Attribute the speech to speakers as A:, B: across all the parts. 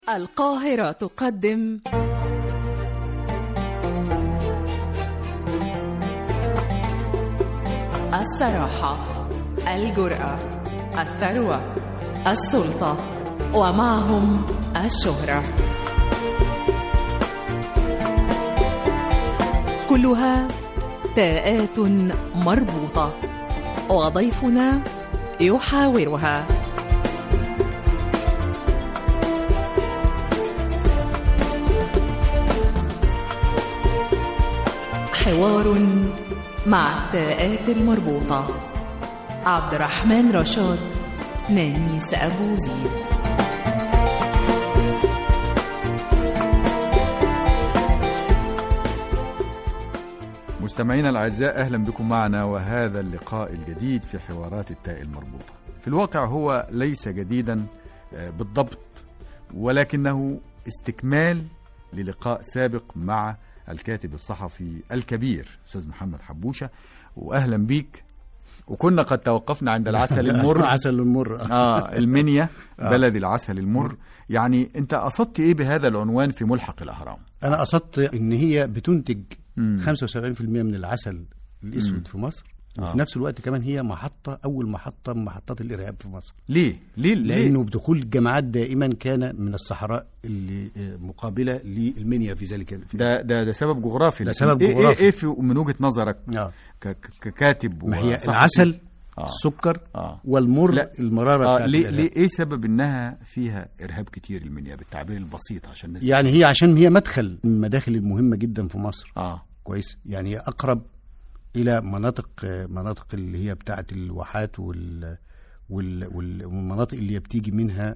A: القاهرة تقدم الصراحة الجرأة الثروة السلطة ومعهم الشهرة كلها تاءات مربوطة وضيفنا يحاورها حوار مع التاءات المربوطة عبد الرحمن رشاد نانيس أبو زيد
B: مستمعينا الأعزاء أهلا بكم معنا وهذا اللقاء الجديد في حوارات التاء المربوطة في الواقع هو ليس جديدا آه، بالضبط ولكنه استكمال للقاء سابق مع الكاتب الصحفي الكبير أستاذ محمد حبوشة وأهلا بيك وكنا قد توقفنا عند العسل المر
C: عسل المر
B: اه المنيا بلد العسل المر يعني انت قصدت ايه بهذا العنوان في ملحق الاهرام
C: انا قصدت ان هي بتنتج
B: مم.
C: 75% من العسل الاسود في مصر وفي
B: آه.
C: نفس الوقت كمان هي محطه اول محطه من محطات الارهاب في مصر
B: ليه ليه ليه
C: لانه بدخول الجماعات دائما كان من الصحراء اللي آه، مقابله للمنيا في ذلك في
B: ده ده ده سبب جغرافي
C: ده
B: لكن
C: سبب
B: إيه
C: جغرافي.
B: ايه, إيه في من وجهه نظرك
C: آه.
B: ك- ك- ككاتب
C: ما هي
B: وصحفي؟
C: العسل
B: آه.
C: السكر
B: آه.
C: والمر
B: لا.
C: المراره
B: اه
C: بتاعت
B: ليه
C: الإرهاب.
B: ليه ايه سبب انها فيها ارهاب كتير المنيا بالتعبير البسيط عشان الناس
C: يعني هي عشان هي مدخل من المداخل المهمه جدا في مصر
B: اه
C: كويس يعني هي اقرب الى مناطق مناطق اللي هي بتاعه الواحات وال وال وال- والمناطق اللي هي بتيجي منها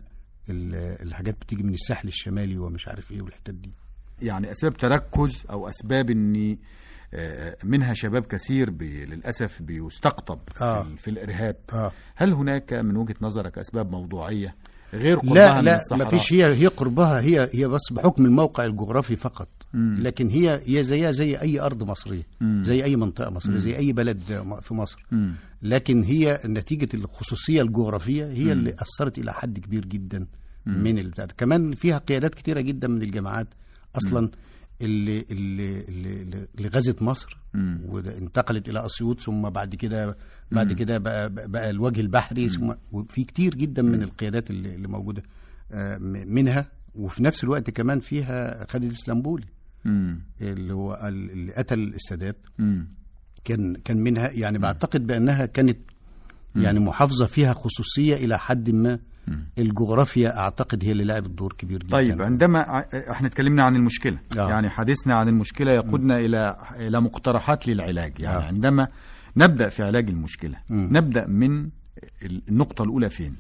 C: ال- الحاجات بتيجي من الساحل الشمالي ومش عارف ايه والحتت دي
B: يعني اسباب تركز او اسباب ان آه، منها شباب كثير بي للاسف بيستقطب
C: آه.
B: في, ال- في الارهاب
C: آه.
B: هل هناك من وجهه نظرك اسباب موضوعيه غير قربها
C: لا
B: من
C: لا
B: الصحراء
C: ما فيش هي هي قربها هي هي بس بحكم الموقع الجغرافي فقط لكن هي هي زيها زي اي ارض مصريه زي اي منطقه مصريه زي اي بلد م- في مصر
B: مم.
C: لكن هي نتيجه الخصوصيه الجغرافيه هي اللي اثرت الى حد كبير جدا من البتاع ده. كمان فيها قيادات كتيره جدا من الجماعات اصلا اللي اللي اللي, اللي غزت مصر وانتقلت الى اسيوط ثم بعد كده بعد كده بقى, بقى الوجه البحري ثم وفي كتير جدا من القيادات اللي, اللي موجوده آه، م- منها وفي نفس الوقت كمان فيها خالد الاسلامبولي
B: مم.
C: اللي هو ال- اللي قتل السادات
B: مم.
C: كان كان منها يعني بعتقد بانها كانت يعني محافظه فيها خصوصيه الى حد ما الجغرافيا اعتقد هي اللي لعبت دور كبير جدا
B: طيب عندما ع- احنا اتكلمنا عن المشكله
C: آه.
B: يعني حديثنا عن المشكله يقودنا الى الى مقترحات للعلاج يعني
C: آه.
B: عندما نبدا في علاج المشكله نبدا من النقطه الاولى فين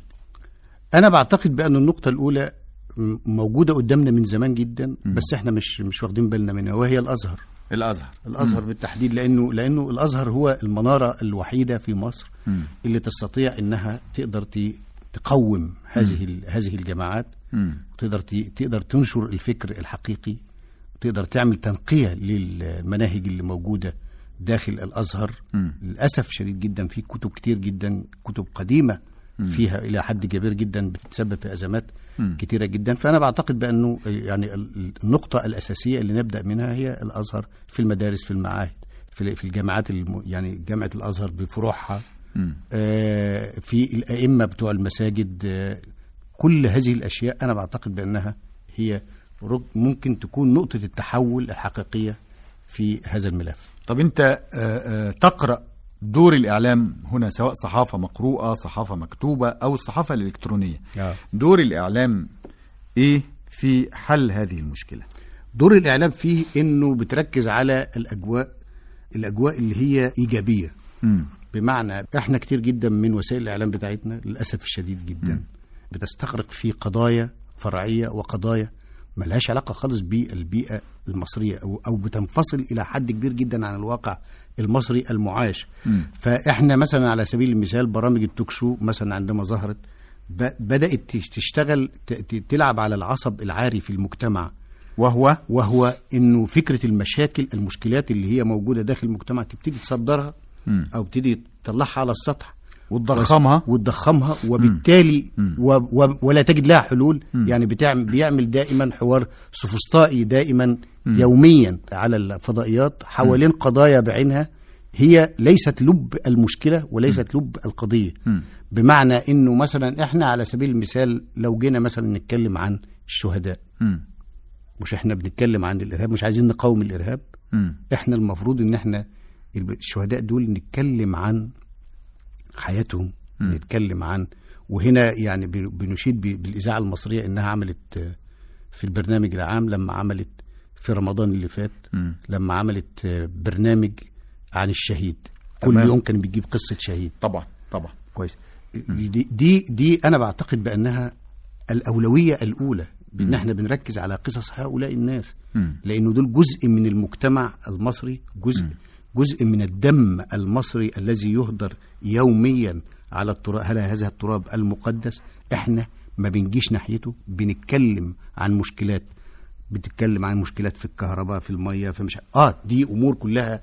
C: انا بعتقد بان النقطه الاولى م- موجوده قدامنا من زمان جدا بس احنا مش مش واخدين بالنا منها وهي الازهر
B: الازهر
C: الازهر بالتحديد لانه لانه الازهر هو المناره الوحيده في مصر اللي تستطيع انها تقدر ت- تقوم هذه ال- هذه الجماعات
B: مم.
C: تقدر ت- تقدر تنشر الفكر الحقيقي تقدر تعمل تنقيه للمناهج اللي موجوده داخل الازهر للاسف شديد جدا في كتب كتير جدا كتب قديمه فيها الى حد كبير جدا بتسبب في ازمات كتيره جدا فانا بعتقد بانه يعني ال- النقطه الاساسيه اللي نبدا منها هي الازهر في المدارس في المعاهد في في الجامعات الم- يعني جامعه الازهر بفروعها آه، في الائمه بتوع المساجد آه، كل هذه الاشياء انا بعتقد بانها هي رج- ممكن تكون نقطه التحول الحقيقيه في هذا الملف
B: طب انت آه، آه، تقرا دور الاعلام هنا سواء صحافه مقروءه صحافه مكتوبه او الصحافه الالكترونيه
C: آه.
B: دور الاعلام ايه في حل هذه المشكله
C: دور الاعلام فيه انه بتركز على الاجواء الاجواء اللي هي ايجابيه
B: مم.
C: بمعنى احنا كتير جدا من وسائل الاعلام بتاعتنا للاسف الشديد جدا بتستغرق في قضايا فرعيه وقضايا ملهاش علاقه خالص بالبيئه المصريه او او بتنفصل الى حد كبير جدا عن الواقع المصري المعاش فاحنا مثلا على سبيل المثال برامج التوك شو مثلا عندما ظهرت ب- بدات تش- تشتغل ت- ت- تلعب على العصب العاري في المجتمع
B: وهو
C: وهو انه فكره المشاكل المشكلات اللي هي موجوده داخل المجتمع تبتدي تصدرها او تبتدي تطلعها على السطح
B: وتضخمها
C: وتضخمها وبالتالي و و ولا تجد لها حلول يعني بتعمل بيعمل دائما حوار سوفسطائي دائما يوميا على الفضائيات حوالين قضايا بعينها هي ليست لب المشكله وليست لب القضيه بمعنى انه مثلا احنا على سبيل المثال لو جينا مثلا نتكلم عن الشهداء
B: مم.
C: مش احنا بنتكلم عن الارهاب مش عايزين نقاوم الارهاب
B: مم.
C: احنا المفروض ان احنا الب- الشهداء دول نتكلم عن حياتهم نتكلم عن وهنا يعني بن- بنشيد ب- بالاذاعه المصريه انها عملت آه، في البرنامج العام لما عملت في رمضان اللي فات
B: مم.
C: لما عملت آه، برنامج عن الشهيد كل
B: تمام.
C: يوم كان بيجيب قصه شهيد
B: طبعا طبعا
C: كويس دي دي, دي انا بعتقد بانها الاولويه الاولى بان احنا بنركز على قصص هؤلاء الناس
B: مم.
C: لانه دول جزء من المجتمع المصري جزء جزء من الدم المصري الذي يهدر يوميا على التراب على هذا التراب المقدس احنا ما بنجيش ناحيته بنتكلم عن مشكلات بتتكلم عن مشكلات في الكهرباء في الميه في مش اه دي امور كلها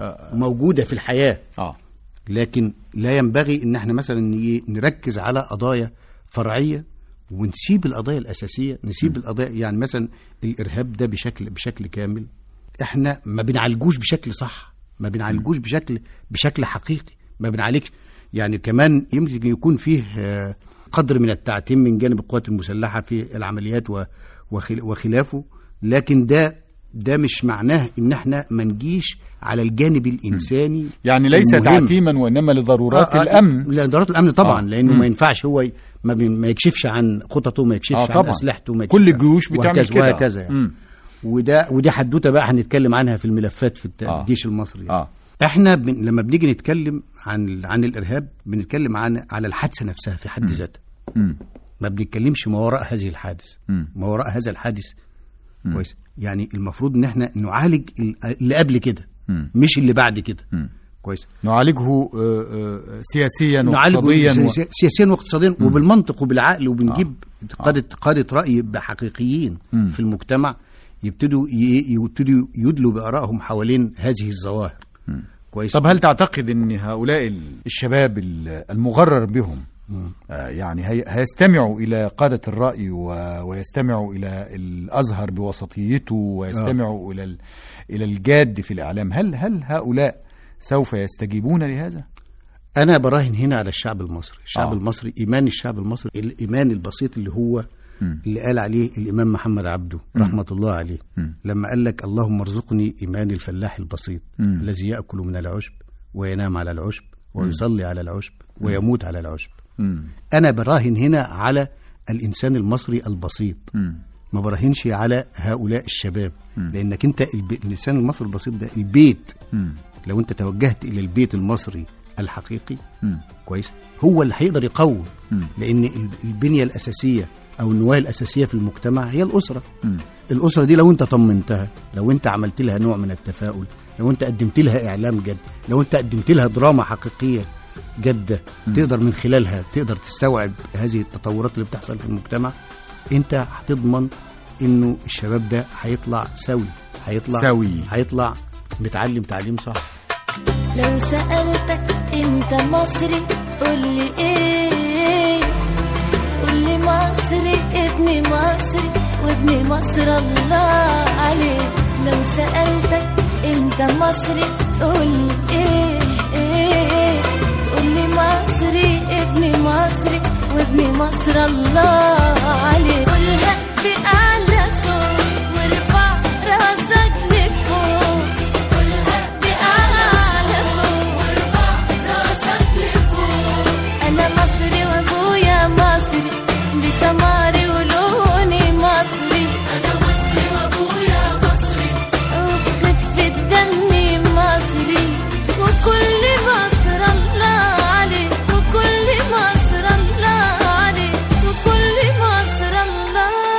C: موجوده في الحياه
B: اه
C: لكن لا ينبغي ان احنا مثلا نيجي نركز على قضايا فرعيه ونسيب القضايا الاساسيه نسيب القضايا يعني مثلا الارهاب ده بشكل بشكل كامل احنا ما بنعالجوش بشكل صح ما بنعالجوش بشكل بشكل حقيقي ما بنعالجش يعني كمان يمكن يكون فيه آه، قدر من التعتيم من جانب القوات المسلحه في العمليات و- وخل- وخلافه لكن ده ده مش معناه ان احنا ما نجيش على الجانب الانساني
B: يعني ليس
C: المهم.
B: تعتيما وانما لضرورات
C: آه، آه،
B: الامن
C: لضرورات الامن طبعا
B: آه.
C: آه. لانه
B: مم.
C: ما ينفعش هو ي- ما, بي ما يكشفش عن خططه ما يكشفش
B: آه،
C: عن
B: طبعاً.
C: اسلحته ما
B: كل
C: يكشفش عن-
B: الجيوش بتعمل
C: وهكذا
B: كده.
C: وهكذا يعني.
B: مم.
C: وده ودي حدوته بقى هنتكلم عنها في الملفات في الت-
B: آه.
C: الجيش المصري يعني.
B: اه
C: احنا بن لما بنيجي نتكلم عن عن الارهاب بنتكلم عن على الحادثه نفسها في حد ذاتها
B: مم.
C: ما بنتكلمش ما وراء هذه الحادث
B: مم.
C: ما وراء هذا الحادث كويس يعني المفروض ان احنا نعالج ال- اللي قبل كده
B: مم.
C: مش اللي بعد كده
B: مم.
C: كويس
B: نعالجه آه، آه، سياسيا
C: نعالجه
B: واقتصاديا و...
C: سياسيا- سياسيا واقتصاديا وبالمنطق وبالعقل وبنجيب قاده قاده راي بحقيقيين
B: مم.
C: في المجتمع يبتدوا ي- يبتدوا يدلوا بارائهم حوالين هذه الظواهر كويس
B: طب هل تعتقد ان هؤلاء ال- الشباب ال- المغرر بهم آه، يعني هي- هيستمعوا الى قاده الراي و- ويستمعوا الى الازهر بوسطيته ويستمعوا الى ال- الى الجاد في الاعلام هل هل هؤلاء سوف يستجيبون لهذا
C: انا براهن هنا على الشعب المصري الشعب
B: آه.
C: آه. المصري ايمان الشعب المصري الايمان البسيط اللي هو
B: مم.
C: اللي قال عليه الامام محمد عبده رحمه الله عليه
B: مم.
C: لما قال لك اللهم ارزقني ايمان الفلاح البسيط
B: مم.
C: الذي ياكل من العشب وينام على العشب ويصلي على العشب ويموت على العشب
B: مم.
C: انا براهن هنا على الانسان المصري البسيط
B: مم.
C: ما براهنش على هؤلاء الشباب لانك انت الب... الانسان المصري البسيط ده البيت
B: مم.
C: لو انت توجهت الى البيت المصري الحقيقي
B: مم.
C: كويس هو اللي هيقدر يقوم
B: مم.
C: لان ال- البنيه الاساسيه او النواه الاساسيه في المجتمع هي الاسره
B: مم.
C: الاسره دي لو انت طمنتها لو انت عملت لها نوع من التفاؤل لو انت قدمت لها اعلام جد لو انت قدمت لها دراما حقيقيه جاده تقدر من خلالها تقدر تستوعب هذه التطورات اللي بتحصل في المجتمع انت هتضمن انه الشباب ده هيطلع سوي هيطلع
B: سوي.
C: هيطلع متعلم تعليم صح
D: لو سألتك انت مصري قولي ايه تقولي مصري ابني مصري وابن مصر الله عليه لو سألتك انت مصري تقولي ايه ايه تقولي مصري ابني مصري وابن مصر الله عليه قولها بأعلى صوت وارفع راسك لفوق قولها بأعلى صوت وارفع راسك لفوق أنا مصري وأبويا مصري بسماري ولوني مصري أنا مصري وأبويا مصري وبخفة دمي مصري وكل مصر الله عليه وكل مصر الله عليه وكل مصر الله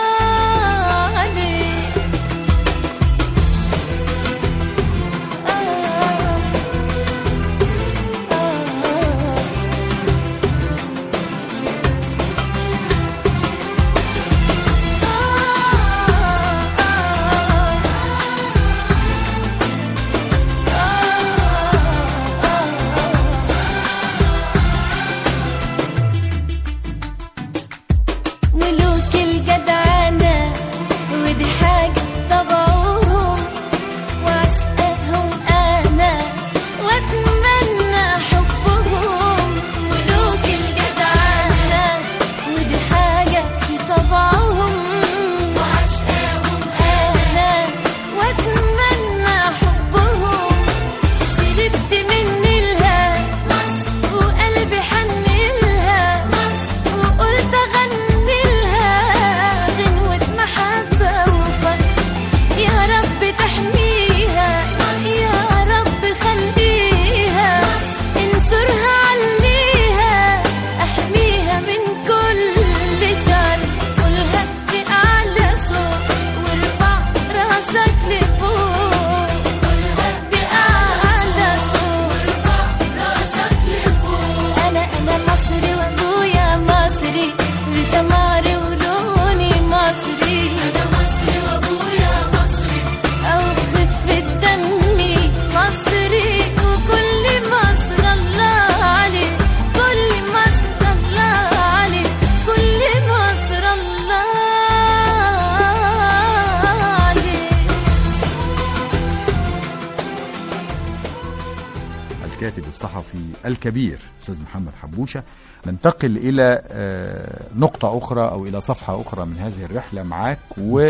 B: الكاتب الصحفي الكبير أستاذ محمد حبوشة ننتقل إلى آه، نقطة أخرى أو إلى صفحة أخرى من هذه الرحلة معاك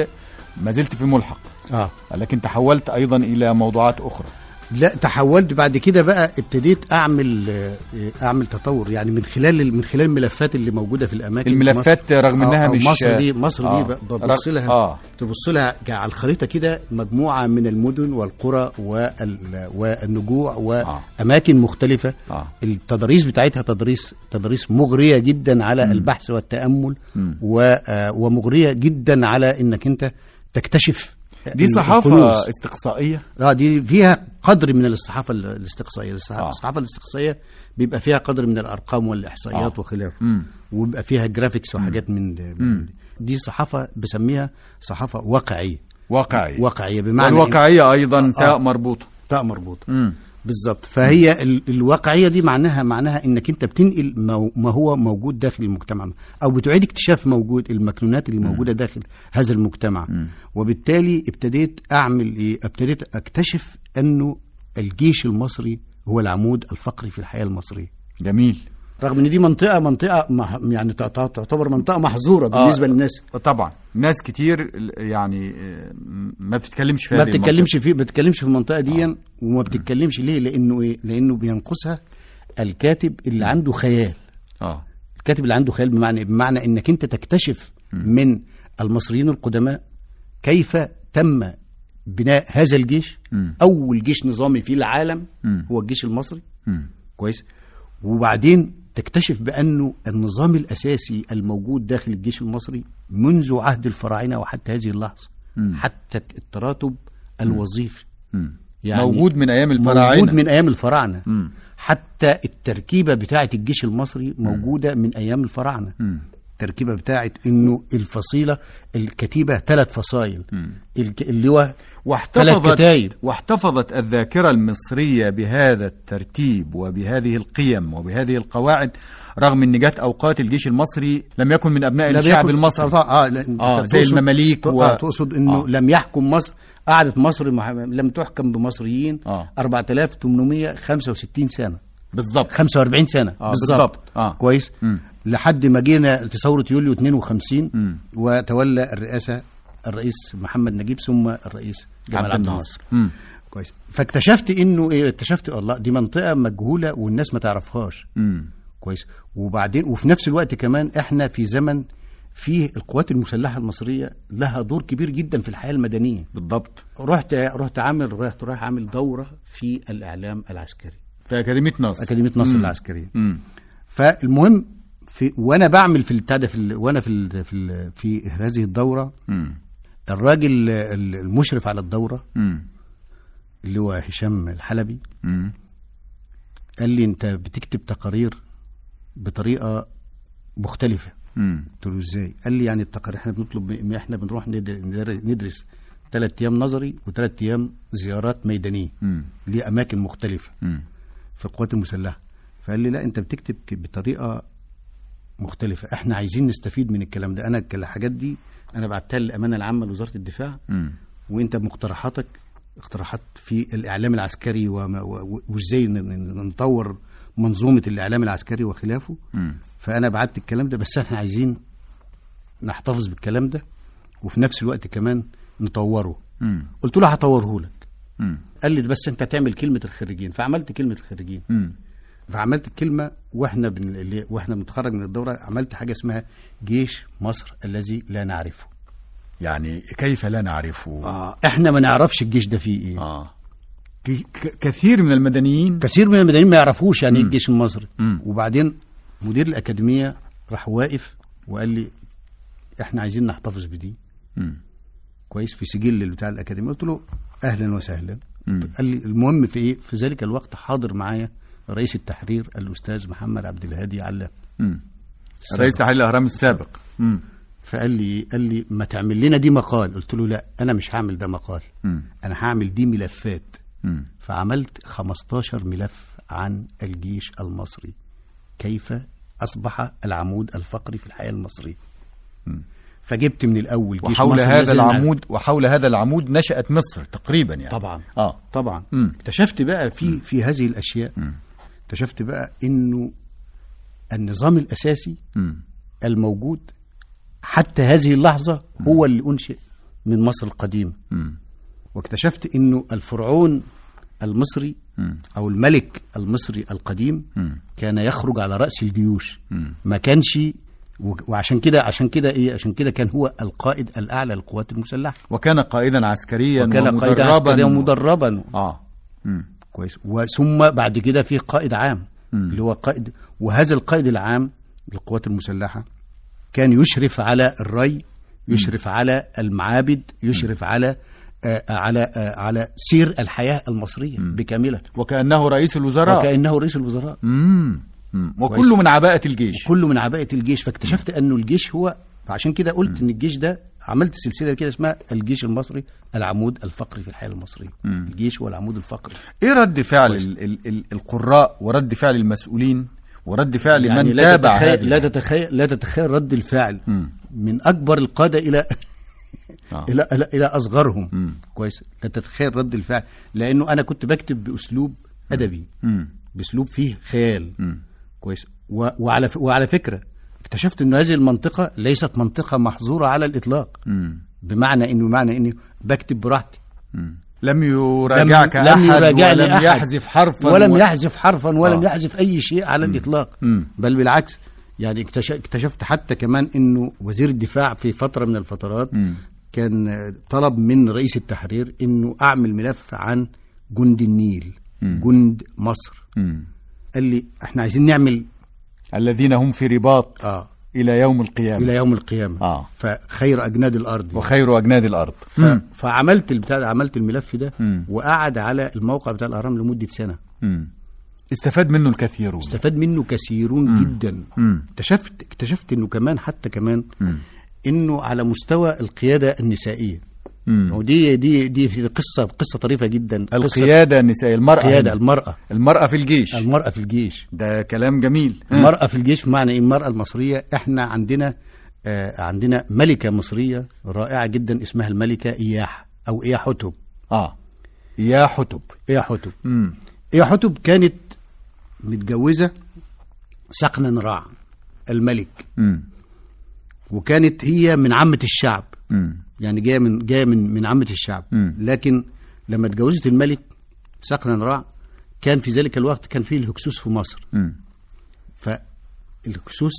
B: وما زلت في ملحق
C: اه
B: لكن تحولت أيضا إلى موضوعات أخرى
C: لا تحولت بعد كده بقى ابتديت اعمل آه، اعمل تطور يعني من خلال من خلال الملفات اللي موجوده في الاماكن
B: الملفات
C: في مصر.
B: رغم إنها
C: أو
B: مش-
C: مصر دي مصر
B: آه.
C: دي ب- ببص
B: رغ-
C: لها
B: آه.
C: تبص لها ك- على الخريطه كده مجموعه من المدن والقرى وال- والنجوع واماكن مختلفه
B: آه.
C: التضاريس بتاعتها تضاريس تضاريس مغريه جدا على البحث والتامل و- آه، ومغريه جدا على انك انت تكتشف
B: دي
C: ال-
B: صحافة
C: الكنوز.
B: استقصائية
C: اه دي فيها قدر من الصحافه ال- الاستقصائيه الصحافه,
B: آه.
C: آه. الصحافة الاستقصائيه بيبقى فيها قدر من الارقام والاحصائيات
B: آه.
C: وخلافه
B: مم.
C: وبيبقى فيها جرافيكس وحاجات من, من دي صحافه بسميها صحافه واقعيه
B: واقعية
C: واقعيه بمعنى إن-
B: والواقعية أيضا تاء
C: آه.
B: مربوطة
C: تاء مربوطه
B: مم.
C: بالظبط فهي ال- الواقعيه دي معناها معناها انك انت بتنقل ما ما هو موجود داخل المجتمع او بتعيد اكتشاف موجود المكنونات اللي موجوده داخل هذا المجتمع وبالتالي ابتديت اعمل ايه ابتديت اكتشف انه الجيش المصري هو العمود الفقري في الحياه المصريه
B: جميل
C: رغم ان دي منطقه منطقه مح- يعني تعت- تعتبر منطقه محظوره بالنسبه
B: آه.
C: للناس
B: طبعا ناس كتير يعني آه، ما بتتكلمش فيها
C: ما
B: هذه المنطقة.
C: بتتكلمش في ما بتتكلمش في المنطقه دي وما بتتكلمش ليه لانه ايه لانه بينقصها الكاتب اللي عنده خيال
B: اه
C: الكاتب اللي عنده خيال بمعنى بمعنى انك انت تكتشف من المصريين القدماء كيف تم بناء هذا الجيش
B: مم.
C: اول جيش نظامي في العالم
B: مم.
C: هو الجيش المصري
B: مم.
C: كويس وبعدين تكتشف بانه النظام الاساسي الموجود داخل الجيش المصري منذ عهد الفراعنه وحتى هذه اللحظه
B: مم.
C: حتى التراتب الوظيفي
B: مم.
C: يعني
B: موجود من ايام الفراعنه
C: موجود من ايام الفراعنه
B: مم.
C: حتى التركيبه بتاعه الجيش المصري موجوده من ايام الفراعنه
B: مم.
C: التركيبه بتاعه انه الفصيله الكتيبه ثلاث فصائل الك- اللواء ثلاث
B: واحتفظت
C: كتايب
B: واحتفظت الذاكره المصريه بهذا الترتيب وبهذه القيم وبهذه القواعد رغم ان جت اوقات الجيش المصري لم يكن من ابناء
C: لم
B: الشعب
C: يكن-
B: المصري
C: طبعا اه, لا-
B: آه،
C: أنت
B: زي
C: تقصد-
B: المماليك و-
C: آه تقصد انه
B: آه.
C: آه. لم يحكم مصر قعدت مصر مح... لم تحكم بمصريين
B: آه.
C: 4865 سنه
B: بالضبط
C: 45 سنه
B: آه، بالظبط. آه.
C: كويس
B: مم.
C: لحد ما جينا ثوره يوليو 52
B: مم.
C: وتولى الرئاسه الرئيس محمد نجيب ثم الرئيس جمال عبد الناصر
B: مم.
C: كويس فاكتشفت انه ايه اكتشفت الله دي منطقه مجهوله والناس ما تعرفهاش
B: مم.
C: كويس وبعدين وفي نفس الوقت كمان احنا في زمن فيه القوات المسلحه المصريه لها دور كبير جدا في الحياه المدنيه
B: بالضبط
C: رحت رحت عامل رحت رايح عامل دوره في الاعلام العسكري
B: في اكاديميه نصر
C: اكاديميه نصر
B: مم.
C: العسكريه
B: مم.
C: فالمهم في وانا بعمل في البتاع ده في ال- وانا في ال في ال في هذه الدوره
B: مم.
C: الراجل ال- المشرف على الدوره
B: مم.
C: اللي هو هشام الحلبي
B: مم.
C: قال لي انت بتكتب تقارير بطريقه مختلفه
B: مم.
C: قلت له ازاي؟ قال لي يعني التقارير احنا بنطلب م- احنا بنروح ند- ندر- ندرس ثلاث ايام نظري وثلاث ايام زيارات ميدانيه
B: مم.
C: لاماكن مختلفه
B: مم.
C: في القوات المسلحه فقال لي لا انت بتكتب ك- بطريقه مختلفه احنا عايزين نستفيد من الكلام ده انا الحاجات دي انا بعتها للامانه العامه لوزاره الدفاع
B: مم.
C: وانت مقترحاتك اقتراحات في الاعلام العسكري وما- و- وازاي ن- ن- نطور منظومه الاعلام العسكري وخلافه
B: مم.
C: فانا بعت الكلام ده بس احنا عايزين نحتفظ بالكلام ده وفي نفس الوقت كمان نطوره
B: مم.
C: قلت له هطوره لك
B: مم.
C: قال لي بس انت تعمل كلمه الخريجين فعملت كلمه الخريجين
B: مم.
C: فعملت الكلمه واحنا بن... اللي- واحنا بنتخرج من الدوره عملت حاجه اسمها جيش مصر الذي لا نعرفه
B: يعني كيف لا نعرفه
C: آه احنا ما نعرفش الجيش ده فيه ايه
B: آه. ك- ك- كثير من المدنيين
C: كثير من المدنيين ما يعرفوش يعني ايه الجيش المصري
B: مم.
C: وبعدين مدير الاكاديميه راح واقف وقال لي احنا عايزين نحتفظ بدي
B: مم.
C: كويس في سجل بتاع الاكاديميه قلت له اهلا وسهلا
B: مم.
C: قال لي المهم في ايه في ذلك الوقت حاضر معايا رئيس التحرير الاستاذ محمد عبد الهادي علام
B: مم. رئيس تحرير الاهرام السابق مم.
C: فقال لي قال لي ما تعمل لنا دي مقال قلت له لا انا مش هعمل ده مقال
B: مم.
C: انا هعمل دي ملفات
B: مم.
C: فعملت 15 ملف عن الجيش المصري كيف أصبح العمود الفقري في الحياة المصرية
B: مم.
C: فجبت من الأول جيش
B: وحول
C: مصر
B: هذا
C: الذي نعرف.
B: العمود وحول هذا العمود نشأت مصر تقريبا يعني
C: طبعا
B: اه
C: طبعا
B: مم.
C: اكتشفت بقى في في هذه الأشياء اكتشفت بقى انه النظام الاساسي
B: مم.
C: الموجود حتى هذه اللحظه هو اللي انشئ من مصر القديمه
B: مم.
C: واكتشفت انه الفرعون المصري
B: مم.
C: او الملك المصري القديم
B: مم.
C: كان يخرج على راس الجيوش
B: مم.
C: ما كانش و- وعشان كده عشان كده ايه عشان كده كان هو القائد الاعلى للقوات المسلحه
B: وكان قائدا عسكريا
C: وكان قائد
B: ومدربا
C: عسكريا مدربا
B: اه مم.
C: كويس وثم بعد كده في قائد عام اللي هو قائد وهذا القائد العام للقوات المسلحه كان يشرف على الري يشرف على المعابد يشرف على آه على آه على سير الحياه المصريه بكاملها
B: وكانه رئيس الوزراء
C: وكانه رئيس الوزراء
B: مم. مم. وكله من عباءة الجيش
C: كله من عباءه الجيش فاكتشفت انه الجيش هو فعشان كده قلت ان الجيش ده عملت سلسله كده اسمها الجيش المصري العمود الفقري في الحياه المصريه الجيش هو العمود الفقري
B: ايه رد فعل ال ال ال القراء ورد فعل المسؤولين ورد فعل
C: يعني
B: من
C: لا
B: تابع هذه
C: تتخيل لا تتخيل لا تتخيل رد الفعل
B: مم.
C: من اكبر القاده الى
B: آه.
C: الى الى, إلى اصغرهم
B: مم.
C: كويس لا تتخيل رد الفعل لانه انا كنت بكتب باسلوب ادبي
B: مم.
C: باسلوب فيه خيال
B: مم.
C: كويس و... وعلى ف... وعلى فكره اكتشفت ان هذه المنطقه ليست منطقه محظوره على الاطلاق
B: مم.
C: بمعنى انه بمعنى اني بكتب براحتي
B: مم. لم يراجعك
C: لم,
B: احد
C: لم يراجعني
B: ولم
C: أحد
B: يحذف حرفا
C: ولم
B: و-
C: يحذف حرفا ولم
B: آه.
C: يحذف اي شيء على الاطلاق
B: مم.
C: بل بالعكس يعني اكتش- اكتشفت حتى كمان انه وزير الدفاع في فتره من الفترات
B: مم.
C: كان آه، طلب من رئيس التحرير انه اعمل ملف عن جند النيل جند مصر
B: مم.
C: قال لي احنا عايزين نعمل
B: الذين هم في رباط
C: اه
B: الى يوم القيامه
C: الى يوم القيامه
B: آه.
C: فخير اجناد الارض
B: وخير اجناد الارض
C: ف... فعملت البتاع ده، عملت الملف ده
B: مم.
C: وقعد على الموقع بتاع الاهرام لمده سنه
B: مم. استفاد منه الكثيرون
C: استفاد منه كثيرون جدا
B: مم.
C: اكتشفت اكتشفت انه كمان حتى كمان
B: مم.
C: انه على مستوى القياده النسائيه
B: مم.
C: ودي دي دي في قصه قصه طريفه جدا قصة
B: القياده النسائيه المراه
C: القياده
B: هنا.
C: المراه
B: المراه في الجيش
C: المراه في الجيش
B: ده كلام جميل
C: المراه في الجيش بمعنى ايه المراه المصريه احنا عندنا آه عندنا ملكه مصريه رائعه جدا اسمها الملكه اياح او اياح حتب
B: اه يا حتب
C: اياح حتب
B: مم.
C: اياح حتب كانت متجوزه سقنا نراع الملك
B: مم.
C: وكانت هي من عامه الشعب
B: مم.
C: يعني جايه من جايه من من عامه الشعب
B: مم.
C: لكن لما اتجوزت الملك سقنا نراع كان في ذلك الوقت كان فيه الهكسوس في مصر
B: مم.
C: فالهكسوس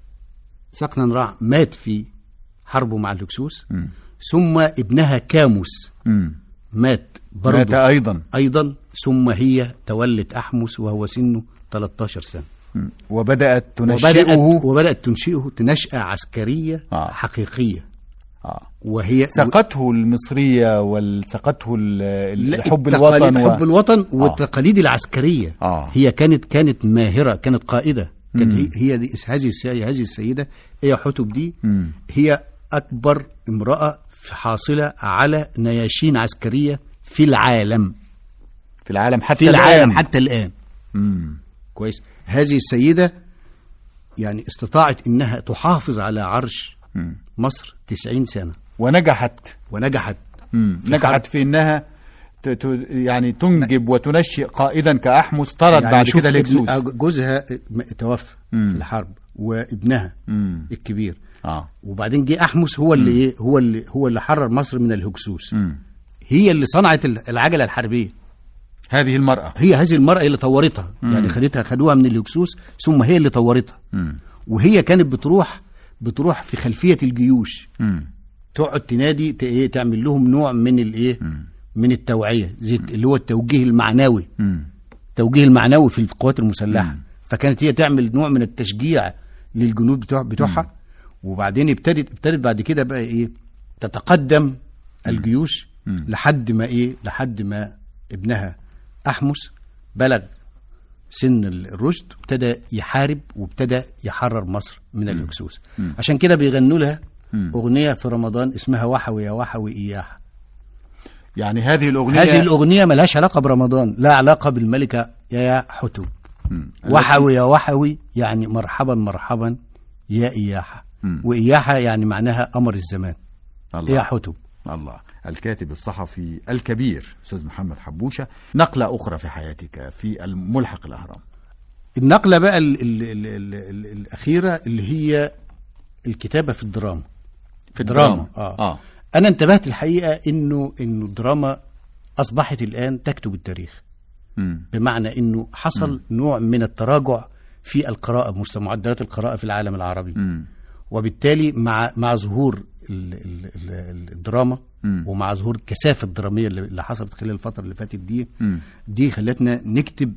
C: سقنا نراع مات في حربه مع الهكسوس ثم ابنها كاموس
B: مم.
C: مات
B: مات
C: برضه
B: ايضا
C: ايضا ثم هي تولت احمس وهو سنه 13 سنه
B: مم. وبدات
C: وبدات
B: تنشئه
C: وبدات تنشئه نشاه عسكريه
B: آه.
C: حقيقيه
B: آه.
C: وهي
B: سقته المصريه وسقته ال-
C: لا،
B: حب
C: التقاليد-
B: الوطن و-
C: حب الوطن والتقاليد العسكريه
B: آه.
C: هي كانت كانت ماهره كانت قائده كانت هي, هي دي هذه السيدة هذه السيده هي حتب دي
B: مم.
C: هي اكبر امراه في حاصله على نياشين عسكريه في العالم
B: في العالم حتى
C: في العالم
B: الآن.
C: حتى الان
B: مم.
C: كويس هذه السيده يعني استطاعت انها تحافظ على عرش
B: مم.
C: مصر 90 سنه
B: ونجحت
C: ونجحت
B: مم.
C: في
B: نجحت
C: حرب.
B: في انها ت... ت... يعني تنجب وتنشئ قائدا كاحمس طرد
C: يعني
B: بعد
C: شوف
B: كده
C: ابن-
B: الهكسوس
C: جوزها م- توفى
B: مم.
C: في الحرب وابنها
B: مم.
C: الكبير
B: اه
C: وبعدين جه احمس هو اللي ايه هو اللي هو اللي حرر مصر من الهكسوس
B: مم.
C: هي اللي صنعت ال- العجله الحربيه
B: هذه المراه
C: هي هذه المراه اللي طورتها يعني خدتها خدوها من الهكسوس ثم هي اللي طورتها
B: مم.
C: وهي كانت بتروح بتروح في خلفيه الجيوش
B: مم.
C: تقعد تنادي ت- ايه تعمل لهم نوع من الايه من التوعيه زي اللي هو التوجيه المعنوي
B: مم.
C: التوجيه المعنوي في القوات المسلحه فكانت هي تعمل نوع من التشجيع للجنود بتوع بتوعها وبعدين ابتدت ابتدت بعد كده بقى ايه تتقدم الجيوش لحد ما ايه لحد ما ابنها احمس بلغ سن الرشد وابتدى يحارب وابتدى يحرر مصر من الهكسوس عشان كده بيغنوا لها اغنيه في رمضان اسمها وحوي يا وحوي اياها
B: يعني هذه الاغنيه
C: هذه الاغنيه ملهاش علاقه برمضان لا علاقه بالملكه يا حتب
B: مم.
C: وحوي يا وحوي يعني مرحبا مرحبا يا إياحة وإياحة يعني معناها قمر الزمان
B: الله.
C: يا حتب
B: الله الكاتب الصحفي الكبير استاذ محمد حبوشه نقله اخرى في حياتك في الملحق الاهرام
C: النقله بقى ال ال ال ال ال الاخيره اللي هي الكتابه في الدراما
B: في
C: دراما اه,
B: اه
C: انا انتبهت الحقيقه انه انه الدراما اصبحت الان تكتب التاريخ
B: مم.
C: بمعنى انه حصل نوع من التراجع في القراءه مستوى معدلات القراءه في العالم العربي
B: مم.
C: وبالتالي مع مع ظهور ال ال ال الدراما
B: مم.
C: ومع ظهور الكثافه الدراميه اللي اللي حصلت خلال الفتره اللي فاتت دي
B: مم.
C: دي خلتنا نكتب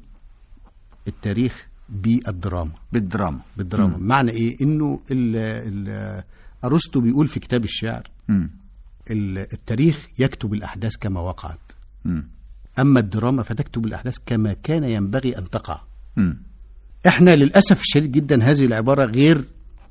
C: التاريخ بالدراما
B: بالدراما
C: بالدراما معنى ايه انه ال ال ارسطو بيقول في كتاب الشعر
B: مم.
C: ال- التاريخ يكتب الاحداث كما وقعت
B: مم.
C: اما الدراما فتكتب الاحداث كما كان ينبغي ان تقع
B: مم.
C: احنا للاسف الشديد جدا هذه العباره غير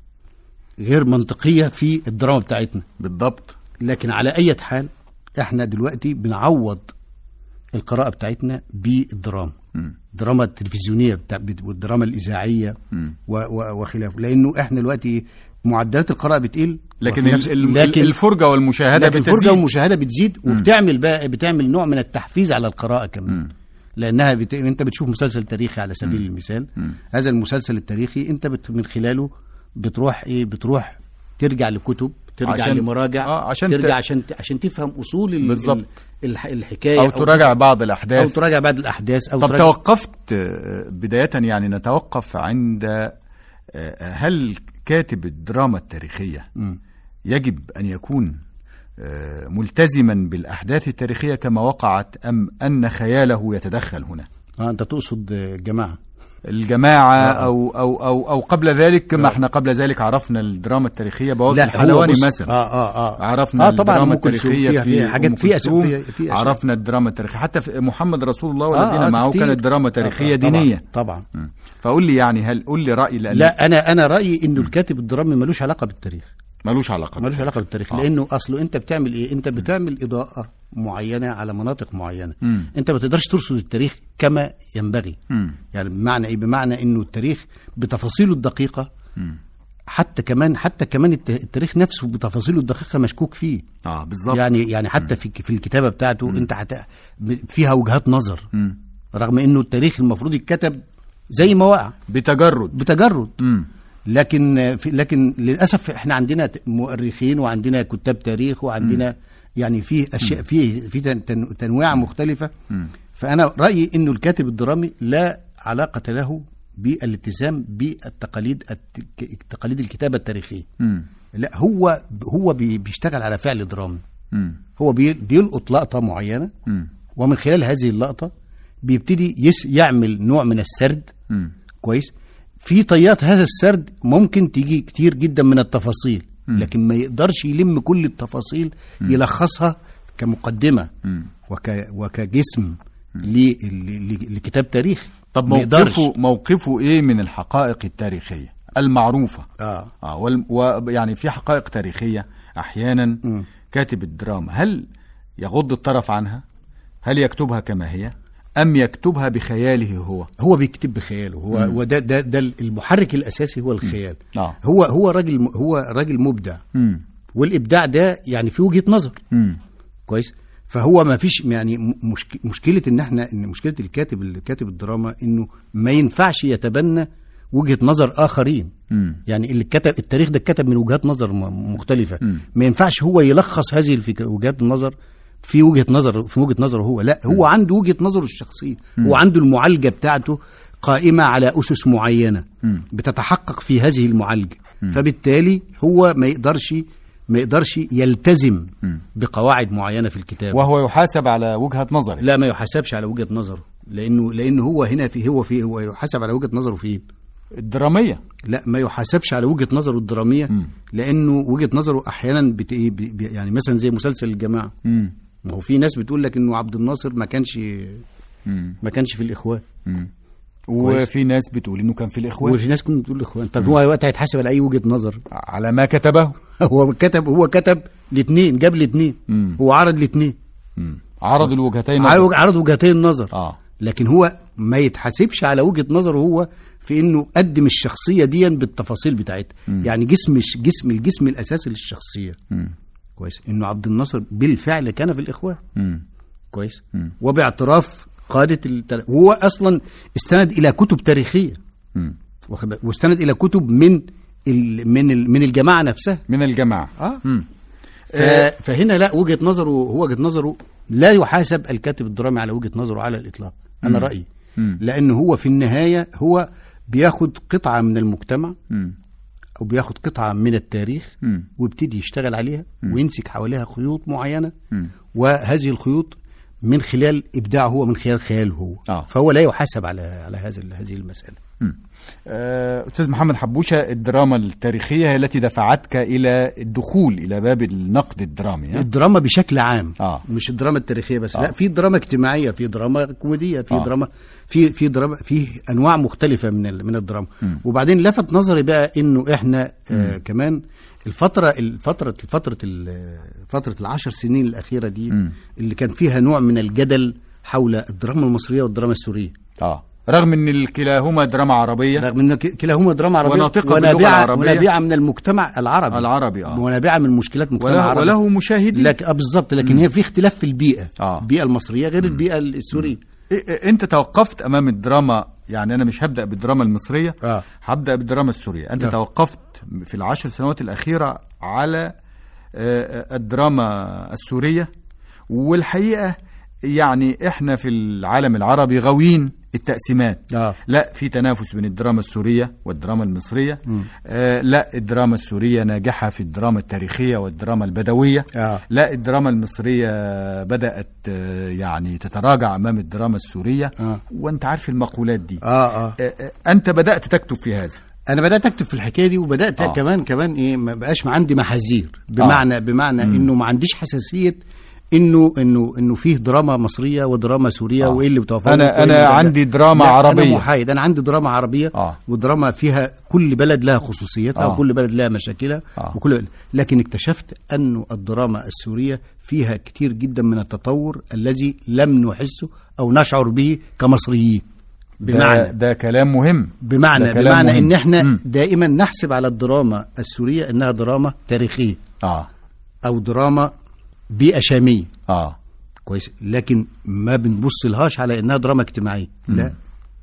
C: غير منطقيه في الدراما بتاعتنا
B: بالضبط
C: لكن على اي حال احنا دلوقتي بنعوض القراءه بتاعتنا بالدراما
B: مم.
C: الدراما التلفزيونيه بتاع والدراما الاذاعيه
B: مم.
C: و- و- وخلافه لانه احنا دلوقتي معدلات القراءه بتقل
B: لكن
C: وفي نفس-
B: ال- ال- الفرجه والمشاهده
C: لكن
B: بتزيد
C: الفرجه والمشاهده بتزيد وبتعمل بقى بتعمل نوع من التحفيز على القراءه كمان لانها بت... انت بتشوف مسلسل تاريخي على سبيل المثال هذا المسلسل التاريخي انت بت... من خلاله بتروح ايه بتروح ترجع لكتب ترجع
B: عشان-
C: لمراجع
B: آه، عشان ت-
C: ترجع عشان ت... عشان تفهم اصول ال...
B: بالظبط.
C: ال... الح... الحكايه
B: او تراجع بعض الاحداث
C: او تراجع بعض الاحداث او
B: طب
C: تراجع...
B: توقفت آه، بداية يعني نتوقف عند آه، هل كاتب الدراما التاريخية يجب أن يكون آه، ملتزما بالأحداث التاريخية كما وقعت أم أن خياله يتدخل هنا
C: اه انت تقصد آه، الجماعه
B: الجماعة أو, أو, أو, أو قبل ذلك كما احنا قبل ذلك عرفنا الدراما التاريخية بوابة
C: لا، هو
B: الحلواني
C: بص-
B: مثلا
C: اه اه اه
B: عرفنا
C: آه طبعا
B: الدراما
C: أم كلثوم
B: التاريخية
C: فيها,
B: في
C: فيها حاجات
B: أم
C: فيها
B: كلثوم.
C: فيها, فيها
B: عرفنا الدراما التاريخية حتى في محمد رسول الله
C: آه،
B: والذين
C: آه،
B: معه
C: كتير.
B: كانت دراما تاريخية
C: آه، طبعاً،
B: دينية
C: طبعا
B: مم. فقول لي يعني هل قول لي رأي لأن
C: لا انا انا رايي انه الكاتب الدرامي ملوش علاقه بالتاريخ
B: ملوش علاقة
C: ملوش علاقه بالتاريخ
B: آه.
C: لانه اصله انت بتعمل ايه انت بتعمل اضاءه معينه على مناطق معينه
B: مم.
C: انت ما تقدرش ترصد التاريخ كما ينبغي
B: مم.
C: يعني بمعنى ايه بمعنى انه التاريخ بتفاصيله الدقيقه حتى كمان حتى كمان الت- التاريخ نفسه بتفاصيله الدقيقه مشكوك فيه
B: اه بالظبط
C: يعني يعني حتى في في الكتابه بتاعته انت حت... فيها وجهات نظر
B: مم.
C: رغم انه التاريخ المفروض يتكتب زي ما وقع
B: بتجرد
C: بتجرد
B: مم.
C: لكن في لكن للاسف احنا عندنا ت- مؤرخين وعندنا كتاب تاريخ وعندنا يعني في اشياء في في تن- تن- تنويع مختلفه فانا رايي انه الكاتب الدرامي لا علاقه له بالالتزام بالتقاليد الت- تقاليد الكتابه التاريخيه
B: مم.
C: لا هو هو بي- بيشتغل على فعل درامي
B: مم.
C: هو بي- بيلقط لقطه معينه
B: مم.
C: ومن خلال هذه اللقطه بيبتدي يس يعمل نوع من السرد
B: مم.
C: كويس في طيات هذا السرد ممكن تيجي كتير جدا من التفاصيل لكن ما يقدرش يلم كل التفاصيل يلخصها كمقدمة
B: مم.
C: وك وكجسم ل- ل- لكتاب تاريخ
B: طب
C: ما يقدرش.
B: موقفه موقفه ايه من الحقائق التاريخية المعروفة
C: اه
B: اه وال... و... يعني في حقائق تاريخية احيانا
C: مم.
B: كاتب الدراما هل يغض الطرف عنها هل يكتبها كما هي ام يكتبها بخياله هو
C: هو بيكتب بخياله هو وده ده ده المحرك الاساسي هو الخيال
B: آه.
C: هو هو راجل هو راجل مبدع
B: مم.
C: والابداع ده يعني في وجهة نظر
B: مم.
C: كويس فهو ما فيش يعني م- مشك... مشكله ان احنا ان مشكله الكاتب اللي كاتب الدراما انه ما ينفعش يتبنى وجهه نظر اخرين
B: مم.
C: يعني اللي كتب التاريخ ده اتكتب من وجهات نظر م- مختلفه
B: مم.
C: ما ينفعش هو يلخص هذه الفكره وجهات النظر في وجهه نظر في وجهه نظره هو لا هو عنده وجهه نظره الشخصيه هو عنده المعالجه بتاعته قائمه على اسس معينه
B: مم.
C: بتتحقق في هذه المعالجه فبالتالي هو ما يقدرش ما يقدرش يلتزم بقواعد معينه في الكتاب
B: وهو يحاسب على وجهة نظره
C: لا ما يحاسبش على وجهه نظره لانه لانه هو هنا في هو في هو يحاسب على وجهه نظره فين
B: الدرامية
C: لا ما يحاسبش على وجهه نظره الدراميه
B: مم.
C: لانه وجهه نظره احيانا بت... إيه بي- بي- يعني مثلا زي مسلسل الجماعه
B: مم.
C: ما هو في ناس بتقول لك انه عبد الناصر ما كانش
B: مم.
C: ما كانش في الاخوان
B: مم. وفي ناس بتقول انه كان في الاخوان
C: وفي ناس كانت بتقول الاخوان طب هو وقتها هيتحاسب على اي وجهه نظر
B: على ما كتبه
C: هو كتب هو كتب الاثنين جاب الاثنين
B: مم.
C: هو عرض الاثنين
B: مم. عرض الوجهتين
C: عرض عرض وجهتين النظر
B: اه
C: لكن هو ما يتحاسبش على وجهه نظره هو في انه قدم الشخصيه دي بالتفاصيل بتاعتها يعني جسم جسم الجسم الاساسي للشخصيه
B: مم.
C: كويس انه عبد الناصر بالفعل كان في الاخوان
B: مم.
C: كويس
B: مم.
C: وباعتراف قاده التل... هو اصلا استند الى كتب تاريخيه
B: مم.
C: واخد بالك؟ واستند الى كتب من ال من ال من الجماعه نفسها
B: من الجماعه
C: اه
B: مم.
C: ف- فهنا لا وجهه نظره هو وجهه نظره لا يحاسب الكاتب الدرامي على وجهه نظره على الاطلاق انا رايي
B: مم.
C: لان هو في النهايه هو بياخد قطعه من المجتمع
B: مم.
C: او بياخد قطعه من التاريخ
B: مم.
C: ويبتدي يشتغل عليها ويمسك حواليها خيوط معينه
B: مم.
C: وهذه الخيوط من خلال ابداعه هو من خلال خياله هو
B: آه.
C: فهو لا يحاسب على على هذا هذه المساله
B: مم. آه، أستاذ محمد حبوشة الدراما التاريخية هي التي دفعتك إلى الدخول إلى باب النقد الدرامي ها؟
C: الدراما بشكل عام
B: آه.
C: مش الدراما التاريخيه بس
B: آه.
C: لا في دراما اجتماعيه في دراما كوميديه في
B: آه.
C: دراما في في دراما في انواع مختلفه من ال- من الدراما وبعدين لفت نظري بقى انه احنا آه كمان الفتره الفتره فتره ال- فتره العشر سنين الاخيره دي اللي كان فيها نوع من الجدل حول الدراما المصريه والدراما السوريه
B: آه رغم أن الكلاهما دراما عربية
C: رغم ان ك- كلاهما دراما عربيه
B: وناطقة باللغة
C: ونابعه
B: العربية.
C: ونابعه من المجتمع العربي
B: العربي، آه.
C: ونابعه من مشكلات مجتمع
B: وله,
C: عربي
B: وله مشاهدين
C: لكن آه بالظبط لكن هي في اختلاف في البيئه
B: آه.
C: البيئه المصريه غير البيئه السوريه
B: إيه- إيه، أنت توقفت أمام الدراما يعني أنا مش هبدأ بالدراما المصرية
C: آه.
B: هبدأ بالدراما السورية أنت
C: آه.
B: توقفت في العشر سنوات الأخيرة على آه، آه، الدراما السورية والحقيقة يعني احنا في العالم العربي غاويين التقسيمات
C: آه.
B: لا في تنافس بين الدراما السورية والدراما المصرية آه لا الدراما السورية ناجحة في الدراما التاريخية والدراما البدوية
C: آه.
B: لا الدراما المصرية بدأت آه يعني تتراجع أمام الدراما السورية
C: آه.
B: وانت عارف المقولات دي
C: اه اه
B: آه، آه، انت بدأت تكتب في هذا
C: انا بدات اكتب في الحكايه دي وبدات
B: آه.
C: آه. كمان كمان ايه ما بقاش ما عندي محاذير بمعنى آه. بمعنى انه ما عنديش حساسيه انه انه انه فيه دراما مصريه ودراما سوريه
B: آه.
C: وايه اللي بتوافق
B: أنا-
C: وإيه اللي
B: أنا
C: لا.
B: عندي دراما
C: لا،
B: عربية.
C: انا محايد انا عندي دراما عربيه
B: آه.
C: ودراما فيها كل بلد لها خصوصيتها
B: آه.
C: وكل بلد لها مشاكلها
B: آه.
C: وكل لكن اكتشفت انه الدراما السوريه فيها كتير جدا من التطور الذي لم نحسه او نشعر به كمصريين بمعنى
B: ده, ده كلام مهم
C: بمعنى
B: ده كلام
C: بمعنى
B: مهم.
C: ان احنا
B: مم.
C: دائما نحسب على الدراما السوريه انها دراما تاريخيه
B: اه
C: او دراما بيئه شاميه
B: اه
C: كويس لكن ما بنبص لهاش على انها دراما اجتماعيه لا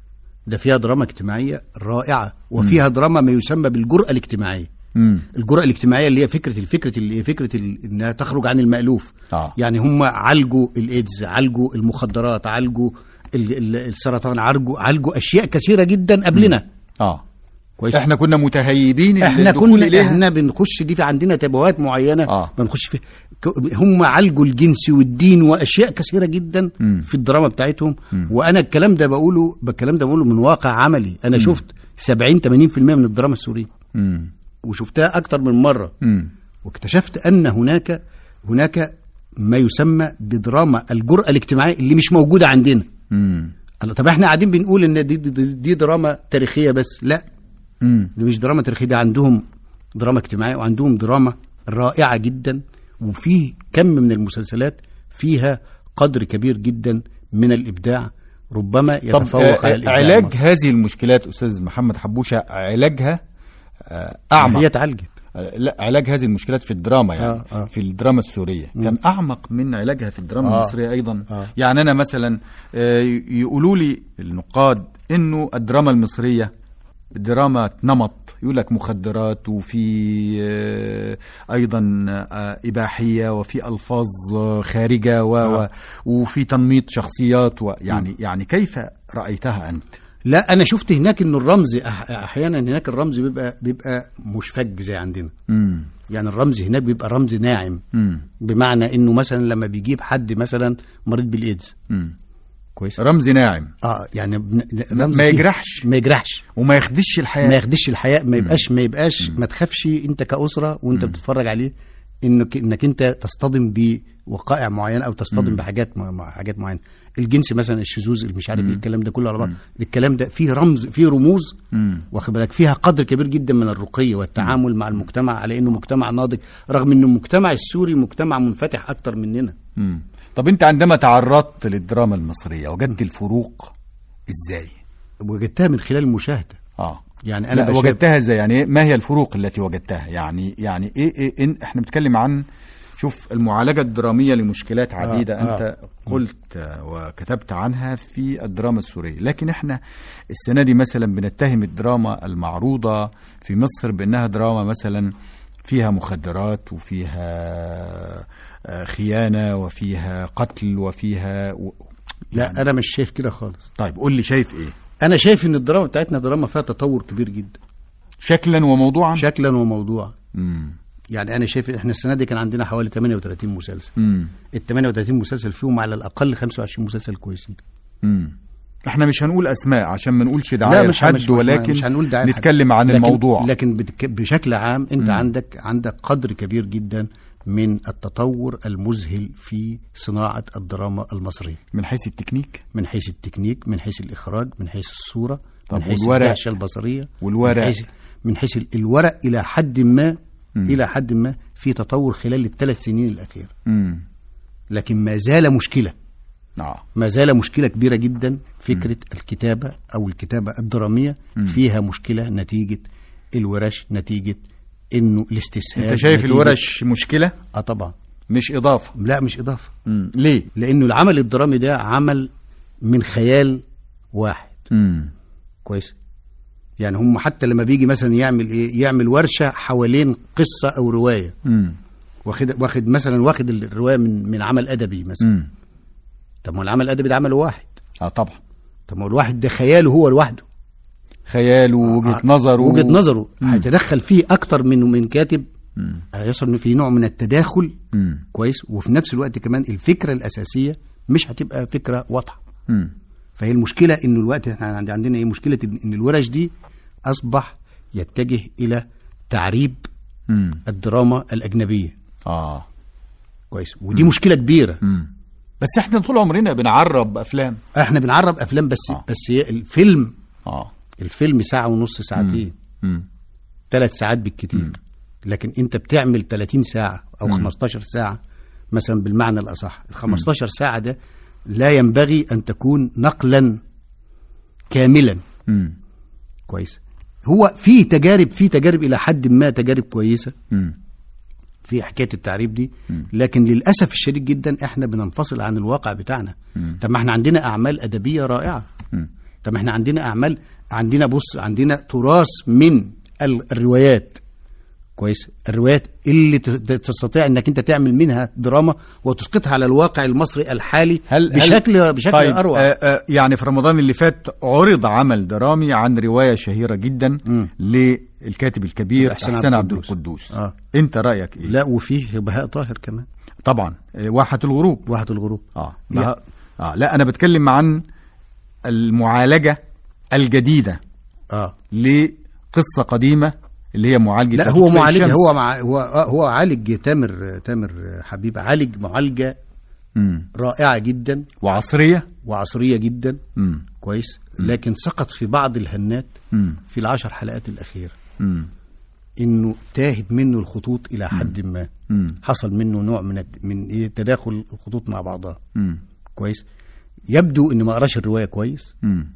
C: ده فيها دراما اجتماعيه رائعه وفيها دراما ما يسمى بالجرأه الاجتماعيه
B: مم.
C: الجرأة الاجتماعية اللي هي فكرة الفكرة اللي هي فكرة ال- انها تخرج عن المألوف
B: آه.
C: يعني هم عالجوا الايدز عالجوا المخدرات عالجوا ال- ال- السرطان عالجوا عالجوا اشياء كثيرة جدا قبلنا
B: اه
C: كويس
B: احنا كنا متهيبين
C: احنا
B: للدخول
C: كنا
B: إليها.
C: احنا بنخش دي في عندنا تبوات معينه
B: آه.
C: بنخش في ك- هم عالجوا الجنس والدين واشياء كثيره جدا
B: مم.
C: في الدراما بتاعتهم وانا الكلام ده بقوله الكلام ده بقوله من واقع عملي انا شفت 70 80% من الدراما السوريه
B: مم.
C: وشفتها اكتر من مره
B: مم.
C: واكتشفت ان هناك هناك ما يسمى بدراما الجرأة الاجتماعية اللي مش موجودة عندنا
B: مم.
C: الله طب احنا قاعدين بنقول ان دي, دي, دي, دي دراما تاريخية بس لا
B: مم.
C: دي مش دراما تاريخية دي عندهم دراما اجتماعية وعندهم دراما رائعة جدا وفي كم من المسلسلات فيها قدر كبير جدا من الإبداع ربما
B: طب
C: يتفوق
B: آه،
C: على الإبداع
B: علاج
C: المصري.
B: هذه المشكلات استاذ محمد حبوشه علاجها آه، اعمق
C: هي اتعالجت
B: آه، لا علاج هذه المشكلات في الدراما يعني
C: آه، آه.
B: في الدراما السوريه كان اعمق من علاجها في الدراما
C: آه.
B: المصريه ايضا
C: آه.
B: يعني انا مثلا آه، يقولوا لي النقاد انه الدراما المصريه دراما نمط يقول لك مخدرات وفي آه، ايضا آه، اباحيه وفي الفاظ آه، خارجه و و- وفي تنميط شخصيات ويعني يعني كيف رايتها انت؟
C: لا انا شفت هناك انه الرمز أح- احيانا هناك الرمز بيبقى بيبقى مش فج زي عندنا
B: امم
C: يعني الرمز هناك بيبقى رمز ناعم
B: امم
C: بمعنى انه مثلا لما بيجيب حد مثلا مريض بالايدز
B: امم
C: كويس
B: رمز ناعم
C: اه يعني بن- رمز
B: ما
C: فيه-
B: يجرحش.
C: ما يجرحش
B: وما يخدش الحياه
C: ما ياخدش الحياة ما يبقاش ما يبقاش ما تخافش انت كأسرة وانت بتتفرج عليه انك انك انت تصطدم بوقائع معينه او تصطدم بحاجات م- مع حاجات معينه الجنس مثلا الشذوذ اللي مش عارف ايه الكلام ده كله على بعض الكلام ده فيه رمز فيه رموز
B: مم.
C: واخد بالك فيها قدر كبير جدا من الرقي والتعامل مع المجتمع على انه مجتمع ناضج رغم ان المجتمع السوري مجتمع منفتح اكتر مننا
B: مم. طب انت عندما تعرضت للدراما المصريه وجدت الفروق ازاي؟
C: وجدتها من خلال المشاهده
B: اه
C: يعني أنا
B: لا
C: بشاهد-
B: وجدتها ازاي يعني إيه- ما هي الفروق التي وجدتها يعني يعني ايه, إيه إن احنا بنتكلم عن شوف المعالجة الدرامية لمشكلات عديدة
C: آه،
B: أنت قلت آه، وكتبت عنها في الدراما السورية لكن احنا السنة دي مثلا بنتهم الدراما المعروضة في مصر بأنها دراما مثلا فيها مخدرات وفيها آه، خيانة وفيها قتل وفيها و...
C: لا انا مش شايف كده خالص
B: طيب قول لي شايف ايه
C: انا شايف ان الدراما بتاعتنا دراما فيها تطور كبير جدا
B: شكلا وموضوعا
C: شكلا وموضوعا
B: مم.
C: يعني انا شايف احنا السنه دي كان عندنا حوالي 38 مسلسل
B: مم.
C: ال 38 مسلسل فيهم على الاقل 25 مسلسل كويسين
B: مم. احنا مش هنقول اسماء عشان ما نقولش دعايه
C: مش
B: لحد
C: مش مش
B: ولكن
C: مش هنقول دعاية لحد.
B: نتكلم عن
C: لكن
B: الموضوع
C: لكن بتك- بشكل عام انت عندك عندك قدر كبير جدا من التطور المذهل في صناعه الدراما المصريه
B: من حيث التكنيك
C: من حيث التكنيك من حيث الاخراج من حيث الصوره
B: طب
C: من حيث
B: والورق؟
C: الدهشه البصريه
B: والورق؟
C: من حيث من حيث ال- الورق الى حد ما الى حد ما في تطور خلال الثلاث سنين الاخيره
B: امم
C: لكن ما زال مشكله
B: اه
C: ما زال مشكلة كبيرة جدا فكرة الكتابة أو الكتابة الدرامية فيها مشكلة نتيجة الورش نتيجة إنه الاستسهال
B: انت شايف
C: نتيجة-
B: الورش مشكله
C: آه طبعا
B: مش اضافه
C: لا مش إضافة
B: مم. ليه
C: لأنه العمل الدرامي ده عمل من خيال واحد
B: امم
C: كويس يعني هم حتى لما بيجي مثلا يعمل ايه يعمل ورشه حوالين قصه او روايه
B: امم
C: واخد واخد مثلا واخد الروايه من من عمل ادبي مثلا
B: امم
C: طب ما العمل الادبي ده عمل واحد
B: اه طبعا
C: طب ما هو الواحد ده خياله هو لوحده
B: خياله ووجهه
C: آه،
B: نظره
C: وجهه نظره هيتدخل فيه اكتر من من كاتب هيصل إن في نوع من التداخل
B: امم
C: كويس وفي نفس الوقت كمان الفكره الاساسيه مش هتبقى فكره واضحه
B: امم
C: فهي المشكله انه الوقت احنا عند- عندنا ايه مشكله ان إن الورش دي اصبح يتجه الى تعريب
B: امم
C: الدراما الاجنبيه
B: اه
C: كويس ودي مشكله كبيره
B: امم بس احنا طول عمرنا بنعرب افلام
C: احنا بنعرب افلام بس
B: آه.
C: بس هي الفيلم
B: اه
C: الفيلم ساعه ونص ساعتين
B: امم
C: ثلاث ساعات بالكتير لكن انت بتعمل 30 ساعه او 15 ساعه مثلا بالمعنى الاصح ال 15 ساعه ده لا ينبغي ان تكون نقلا كاملا
B: امم
C: كويس هو في تجارب في تجارب الى حد ما تجارب كويسه
B: امم
C: في حكايه التعريب دي لكن للاسف الشديد جدا احنا بننفصل عن الواقع بتاعنا طب ما احنا عندنا اعمال ادبيه رائعه طب ما احنا عندنا اعمال عندنا بص عندنا تراث من ال- الروايات كويس الروايات اللي ت- ت- تستطيع انك انت تعمل منها دراما وتسقطها على الواقع المصري الحالي
B: هل
C: بشكل
B: هل
C: بشكل
B: طيب
C: اروع
B: آه آه يعني في رمضان اللي فات عرض عمل درامي عن روايه شهيره جدا
C: مم.
B: للكاتب الكبير
C: إحسان
B: احسان
C: عبد
B: عبد
C: القدوس.
B: القدوس
C: آه.
B: انت رايك ايه
C: لا وفيه بهاء طاهر كمان
B: طبعا آه، واحه الغروب
C: واحد الغروب
B: اه
C: يا-
B: بها- اه لا انا بتكلم عن المعالجه الجديده
C: اه
B: لقصه قديمه اللي هي معالجه
C: لا
B: أطفال
C: هو معالج
B: الشمس.
C: هو مع هو آه، هو عالج تامر تامر حبيب عالج معالجه
B: مم.
C: رائعه جدا
B: وعصريه
C: وعصريه جدا
B: مم.
C: كويس لكن سقط في بعض الهنات
B: مم.
C: في العشر حلقات الاخيره
B: مم.
C: انه تاهت منه الخطوط الى حد ما
B: مم.
C: حصل منه نوع من الت- من ايه تداخل الخطوط مع بعضها
B: مم.
C: كويس يبدو ان ما قراش الروايه كويس
B: مم.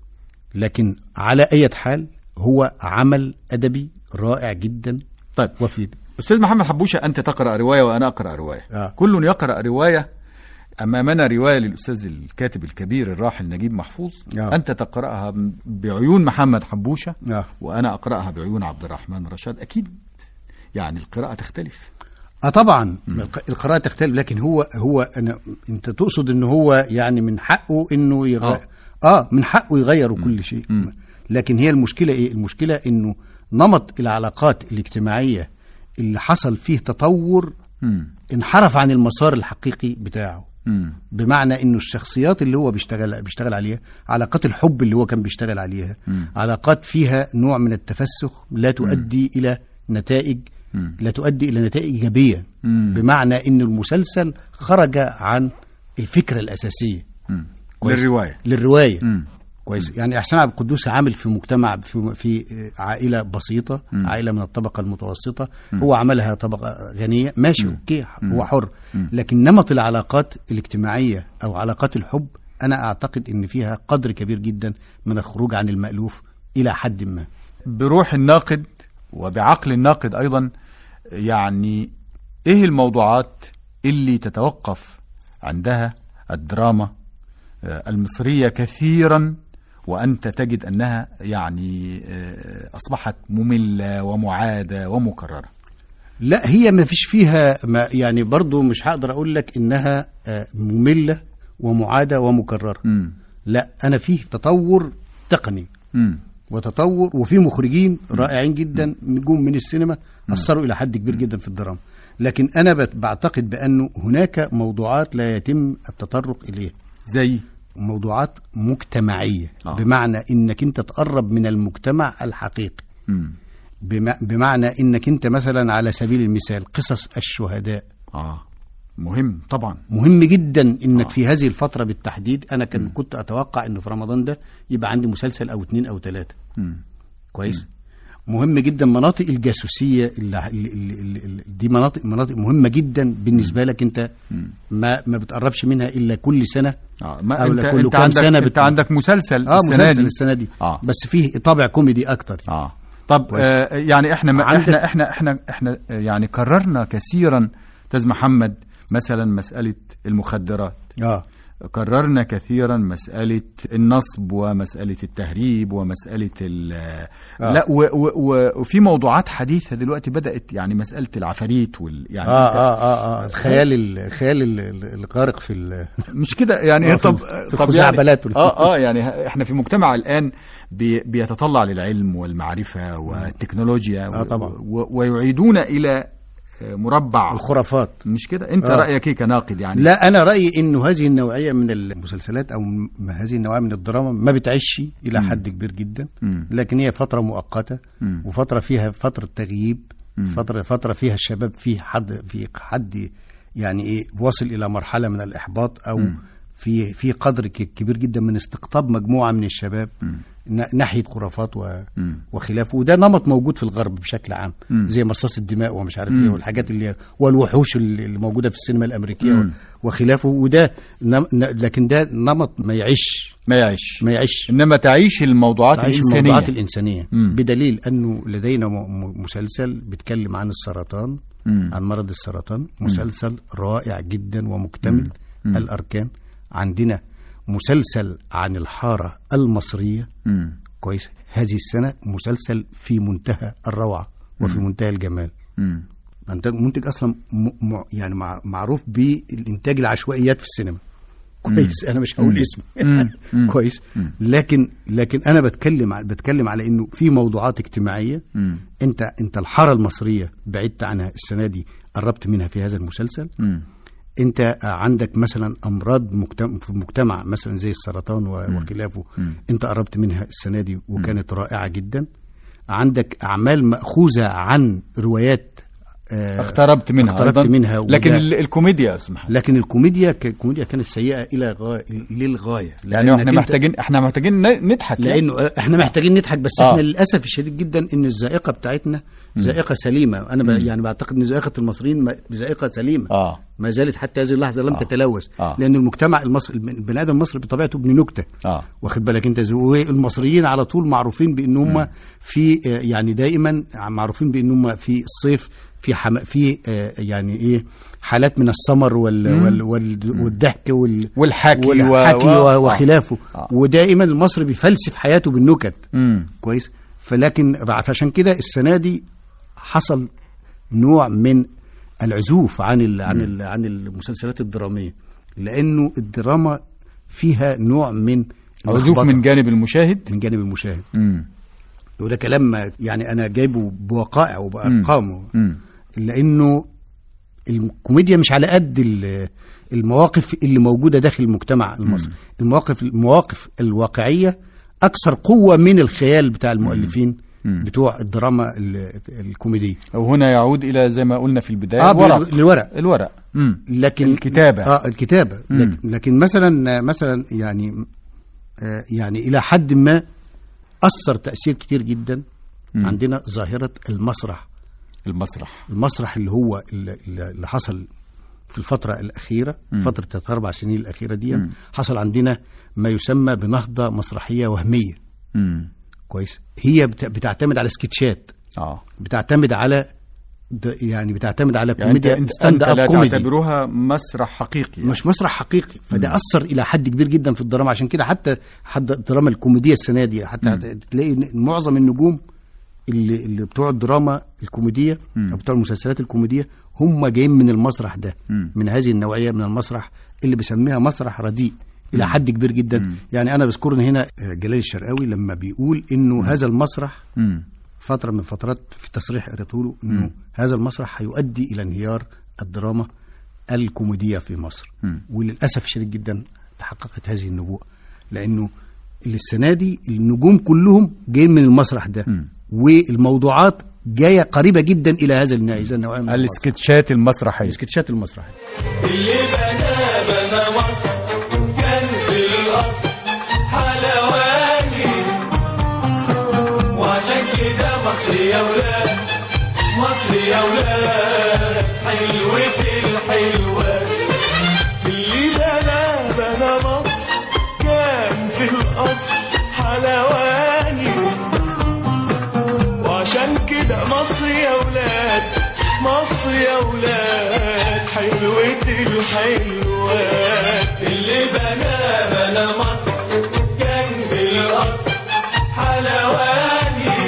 C: لكن على اي حال هو عمل ادبي رائع جدا
B: طيب
C: وفي
B: استاذ محمد حبوشه انت تقرا روايه وانا اقرا روايه
C: آه.
B: كل يقرا روايه امامنا روايه للاستاذ الكاتب الكبير الراحل نجيب محفوظ
C: آه.
B: انت تقراها بعيون محمد حبوشه
C: آه.
B: وانا اقراها بعيون عبد الرحمن رشاد اكيد يعني القراءه تختلف
C: اه طبعا الق- القراءه تختلف لكن هو هو انا انت تقصد ان هو يعني من حقه انه يغ...
B: آه.
C: اه, آه من حقه يغير كل شيء لكن هي المشكله ايه المشكله انه نمط العلاقات الاجتماعيه اللي حصل فيه تطور
B: مم.
C: انحرف عن المسار الحقيقي بتاعه
B: مم.
C: بمعنى انه الشخصيات اللي هو بيشتغل بيشتغل عليها علاقات الحب اللي هو كان بيشتغل عليها علاقات فيها نوع من التفسخ لا تؤدي الى نتائج لا تؤدي الى نتائج ايجابيه بمعنى ان المسلسل خرج عن الفكره الاساسيه
B: مم.
C: كويس؟
B: للروايه
C: للروايه
B: مم.
C: كويس يعني احسان عبد القدوس عامل في مجتمع في, في عائله بسيطه عائله من الطبقه المتوسطه هو عملها طبقه غنيه ماشي اوكي هو حر لكن نمط العلاقات الاجتماعيه او علاقات الحب انا اعتقد ان فيها قدر كبير جدا من الخروج عن المالوف الى حد ما
B: بروح الناقد وبعقل الناقد ايضا يعني ايه الموضوعات اللي تتوقف عندها الدراما آه، المصرية كثيرا وأنت تجد أنها يعني آه، أصبحت مملة ومعادة ومكررة
C: لا هي ما فيش فيها ما يعني برضو مش هقدر اقول لك انها آه، ممله ومعاده ومكرره
B: مم.
C: لا انا فيه تطور تقني
B: مم.
C: وتطور وفي مخرجين رائعين جدا نجوم من السينما اثروا الى حد كبير جدا في الدراما لكن انا بت- بعتقد بانه هناك موضوعات لا يتم التطرق اليها
B: زي
C: موضوعات مجتمعيه
B: آه.
C: بمعنى انك انت تقرب من المجتمع الحقيقي
B: مم.
C: بم- بمعنى انك انت مثلا على سبيل المثال قصص الشهداء
B: آه مهم طبعا
C: مهم جدا انك في هذه الفتره بالتحديد انا كان كنت اتوقع انه في رمضان ده يبقى عندي مسلسل او اتنين او ثلاثه
B: مم.
C: كويس مهم جدا مناطق الجاسوسيه اللي اللي اللي اللي دي مناطق مناطق مهمه جدا بالنسبه لك انت ما ما بتقربش منها الا كل سنه
B: آه. ما
C: أو
B: انت,
C: لا كل
B: انت
C: كام
B: عندك
C: سنة
B: انت
C: بت-
B: عندك مسلسل
C: اه
B: السنة
C: مسلسل
B: دي
C: السنه دي
B: آه.
C: بس فيه طابع كوميدي اكتر
B: اه طب
C: كويس.
B: آه يعني احنا ما
C: عندك-
B: احنا احنا احنا احنا آه، يعني كررنا كثيرا استاذ محمد مثلا مساله المخدرات
C: اه
B: كررنا كثيرا مسألة النصب ومسألة التهريب ومسألة ال
C: آه.
B: لا و و و وفي موضوعات حديثة دلوقتي بدأت يعني مسألة العفاريت وال يعني
C: اه
B: أنت-
C: اه اه, آه الخيال ال- الخيال ال- ال- الغارق في ال-
B: مش كده يعني
C: آه، في-
B: طب
C: في
B: طب
C: الخزعبلات
B: يعني
C: وال-
B: اه اه يعني احنا في مجتمع الان بي بيتطلع للعلم والمعرفة والتكنولوجيا
C: آه، طبعا.
B: و ويعيدون إلى آه، مربع
C: الخرافات
B: مش كده انت
C: آه.
B: رأيك ايه كناقد يعني
C: لا انا رايي انه هذه النوعيه من المسلسلات او م- هذه النوعيه من الدراما ما بتعيش الى حد كبير جدا
B: مم.
C: لكن هي فتره مؤقته
B: مم.
C: وفتره فيها فتره تغييب فتره فتره فيها الشباب في حد في حد يعني ايه واصل الى مرحله من الاحباط او في في قدر ك- كبير جدا من استقطاب مجموعه من الشباب ن- ناحيه خرافات و
B: مم.
C: وخلافه وده نمط موجود في الغرب بشكل عام زي مصاص الدماء ومش عارف ايه والحاجات اللي والوحوش اللي اللي موجوده في السينما الامريكيه
B: مم.
C: وخلافه وده نم... ن- لكن ده نمط ما يعيش
B: ما يعيش
C: ما يعيش
B: انما تعيش الموضوعات
C: تعيش
B: الانسانيه
C: الموضوعات الإنسانية
B: مم.
C: بدليل أنه لدينا م- م- مسلسل بيتكلم عن السرطان
B: مم.
C: عن مرض السرطان مسلسل رائع جدا ومكتمل الأركان عندنا مسلسل عن الحارة المصرية
B: مم.
C: كويس هذه السنة مسلسل في منتهى الروعة وفي منتهى الجمال
B: مم.
C: منتج منتج اصلا م... م... يعني مع... معروف بالانتاج العشوائيات في السينما كويس انا مش هقول اسم كويس لكن لكن انا بتكلم ع- بتكلم على انه في موضوعات اجتماعيه
B: مم.
C: انت انت الحاره المصريه بعدت عنها السنه دي قربت منها في هذا المسلسل
B: مم.
C: انت عندك مثلا امراض مجتمع في المجتمع مثلا زي السرطان و- وخلافه انت قربت منها السنه دي وكانت رائعه جدا عندك اعمال ماخوذه عن روايات آه،
B: اقتربت منها
C: اقتربت
B: أيضاً.
C: منها
B: لكن
C: وده-
B: ال- الكوميديا يا اسمح
C: لكن الكوميديا ك- الكوميديا كانت سيئه الى غايه للغايه
B: يعني
C: لأنك
B: احنا
C: أنت-
B: محتاجين احنا محتاجين ن- نضحك يعني.
C: لانه احنا محتاجين نضحك بس
B: آه.
C: احنا للاسف الشديد جدا ان الذائقه بتاعتنا ذائقه سليمه انا ب... يعني بعتقد ان ذائقه المصريين ما- ذائقه سليمه
B: اه
C: ما زالت حتى هذه اللحظه لم
B: آه.
C: تتلوث
B: آه.
C: لان المجتمع المصري البني ادم المصري بطبيعته ابن نكته
B: اه
C: واخد بالك انت زي المصريين على طول معروفين بان هم في آه، يعني دائما معروفين بان هم في الصيف في حم... في آه، يعني ايه حالات من السمر وال... وال... وال... والضحك وال...
B: والحكي و-
C: والحكي
B: و-
C: و... وخلافه
B: آه.
C: ودائما المصري بيفلسف حياته بالنكت
B: امم
C: كويس فلكن عشان كده السنه دي حصل نوع من العزوف عن ال عن ال عن المسلسلات الدراميه لانه الدراما فيها نوع من
B: عزوف
C: اللخبطة
B: من جانب المشاهد
C: من جانب المشاهد
B: امم
C: وده كلام يعني انا جايبه بوقائع وبارقام
B: امم
C: لانه الكوميديا مش على قد ال- المواقف اللي موجوده داخل المجتمع المصري المواقف المواقف الواقعيه اكثر قوه من الخيال بتاع المؤلفين بتوع الدراما ال- الكوميديه
B: وهنا يعود الى زي ما قلنا في البدايه
C: اه
B: الورق
C: بال- الورق
B: الورق امم
C: لكن
B: الكتابة.
C: اه الكتابه
B: مم.
C: لكن, لكن مثلا مثلا يعني آه يعني الى حد ما اثر تاثير كتير جدا
B: مم.
C: عندنا ظاهره المسرح
B: المسرح
C: المسرح اللي هو اللي, اللي حصل في الفترة الأخيرة فترة الأربع سنين الأخيرة دي حصل عندنا ما يسمى بنهضة مسرحية وهمية
B: امم
C: كويس هي بت- بتعتمد على سكتشات
B: اه
C: بتعتمد على ده يعني بتعتمد على
B: يعني انت,
C: كوميديا
B: انت,
C: ستاند
B: انت لا
C: اب كوميدي
B: تعتبرها مسرح حقيقي يعني.
C: مش مسرح حقيقي فده اثر الى حد كبير جدا في الدراما عشان كده حتى حتى الدراما الكوميديه السنه دي حتى تلاقي إن معظم النجوم اللي اللي بتوع الدراما الكوميديه او بتوع المسلسلات الكوميديه هم جايين من المسرح ده من هذه النوعيه من المسرح اللي بيسميها مسرح رديء الى حد كبير جدا يعني انا بذكر هنا جلال الشرقاوي لما بيقول انه هذا المسرح
B: مم.
C: فتره من فترات في تصريح قريته له انه هذا المسرح هيؤدي الى انهيار الدراما الكوميديه في مصر وللاسف الشديد جدا تحققت هذه النبوءه لانه السنه دي النجوم كلهم جايين من المسرح ده والموضوعات جايه قريبه جدا الى هذا النوع- هذا النوع من المسرح.
B: السكتشات المسرحيه
C: السكتشات المسرحيه
E: اللي بنى بنى مصر كان في الأصل حلواني وعشان كده مصر يا ولاد مصر يا ولاد حلوة الحلوات اللي بنى بنى مصر كان في الأصل حلواني وعشان كده مصر يا ولاد مصر يا ولاد حلوة الحلوات اللي بنى بنى مصر جنب القصر حلواني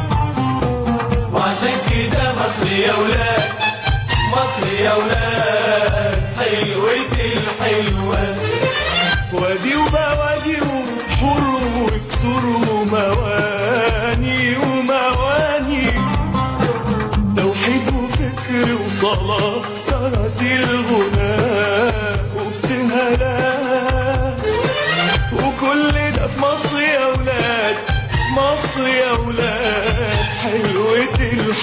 E: وعشان كده مصر يا ولاد مصر يا ولاد حلوة الحلوات وادي وبوادي وبحور وكسور ومواني ومواني توحيد وفكر وصلاة ترى الغناء وابتهالات وكل ده في مصر يا ولاد مصر يا ولاد حلوة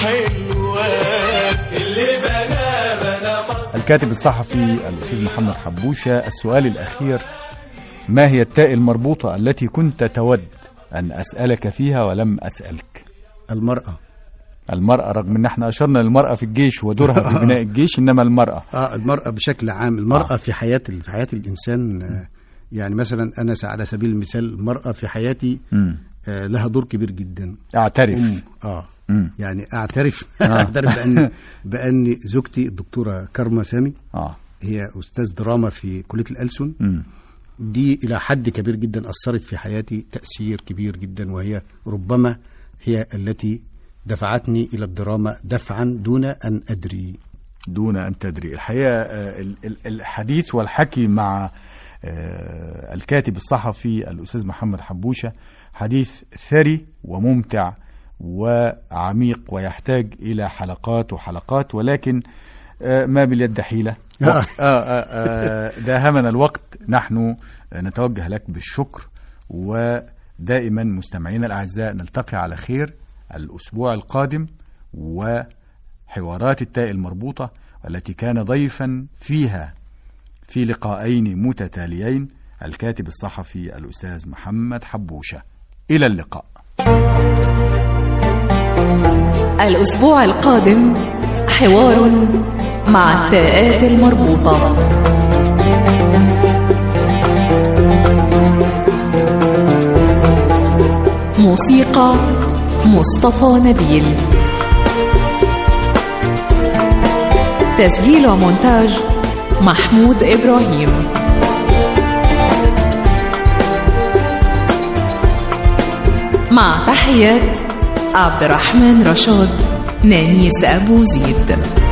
E: الحلوات اللي بنى بنى مصر
B: الكاتب الصحفي الاستاذ محمد حبوشه السؤال الاخير ما هي التاء المربوطه التي كنت تود ان اسالك فيها ولم اسالك
C: المراه
B: المراه رغم ان احنا اشرنا للمراه في الجيش ودورها في بناء الجيش انما المراه
C: اه المرأة بشكل عام المرأة
B: آه.
C: آه. في حياة في حياة الإنسان آه يعني مثلا أنا س- على سبيل المثال المرأة في حياتي
B: مم.
C: آه لها دور كبير جدا
B: اعترف
C: اه
B: مم.
C: يعني أعترف أعترف بأن بأن زوجتي الدكتورة كارما سامي
B: اه
C: هي أستاذ دراما في كلية الألسن
B: مم.
C: دي إلى حد كبير جدا أثرت في حياتي تأثير كبير جدا وهي ربما هي التي دفعتني إلى الدراما دفعا دون أن أدري
B: دون ان تدري الحقيقه آه، ال- ال- الحديث والحكي مع آه، الكاتب الصحفي الاستاذ محمد حبوشه حديث ثري وممتع وعميق ويحتاج الى حلقات وحلقات ولكن آه، ما باليد حيله
C: آه.
B: آه، آه، آه، داهمنا الوقت نحن نتوجه لك بالشكر ودائما مستمعينا الاعزاء نلتقي على خير الاسبوع القادم وحوارات التاء المربوطه والتي كان ضيفا فيها في لقاءين متتاليين الكاتب الصحفي الاستاذ محمد حبوشه الى اللقاء
A: الأسبوع القادم حوار مع التاءات المربوطة موسيقى مصطفى نبيل تسجيل ومونتاج محمود إبراهيم مع تحيات عبد الرحمن رشاد نانيس أبو زيد